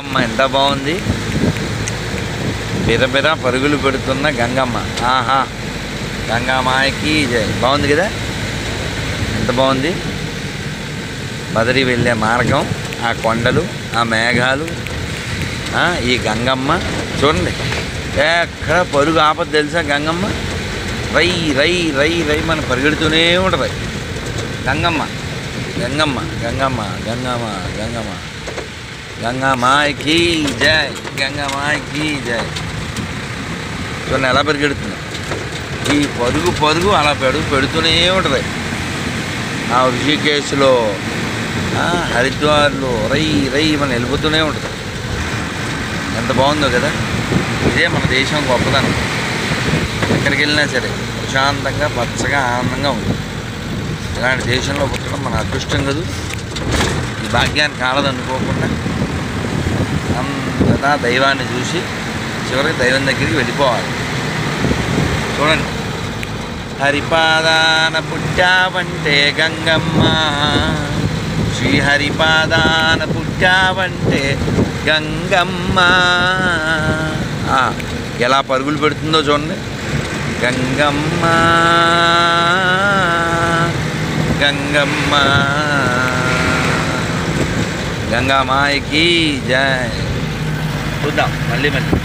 అమ్మ ఎంత బాగుంది బిరబిర పరుగులు పెడుతున్న గంగమ్మ ఆహా గంగమ్మాయికి జై బాగుంది కదా ఎంత బాగుంది బదరి వెళ్ళే మార్గం ఆ కొండలు ఆ మేఘాలు ఆ, ఈ గంగమ్మ చూడండి ఎక్కడ పరుగు ఆపద తెలుసా గంగమ్మ రై రై రై రై మన పరిగెడుతూనే ఉంటుంది గంగమ్మ గంగమ్మ గంగమ్మ గంగమ్మ గంగమ్మ గంగమ్మాయికి జై గంగమ్మాయికి జై చూడండి ఎలా పరిగెడుతుంది ఈ పరుగు పరుగు అలా పెడుగు పెడుతూనే ఉంటుంది ఆ ఋషికేశ్లో ఆ, హరిద్వార్లో రై రై మనం వెళ్ళిపోతూనే ఉంటుంది ఎంత బాగుందో కదా ఇదే మన దేశం గొప్పదనం ఎక్కడికి వెళ్ళినా సరే ప్రశాంతంగా పచ్చగా ఆనందంగా ఉంది ఇలాంటి దేశంలో పుట్టడం మన అదృష్టం కదూ ఈ భాగ్యాన్ని కాలదనుకోకుండా అంతటా దైవాన్ని చూసి చివరికి దైవం దగ్గరికి వెళ్ళిపోవాలి చూడండి హరిపాదాన పుట్టావంటే గంగమ్మ శ్రీహరిపాదాన పుట్టావంటే గంగమ్మ ఆ, ఎలా పరుగులు పెడుతుందో చూడండి గంగమ్మ గంగమ్మ గంగామాయకి జై చూద్దాం మళ్ళీ మళ్ళీ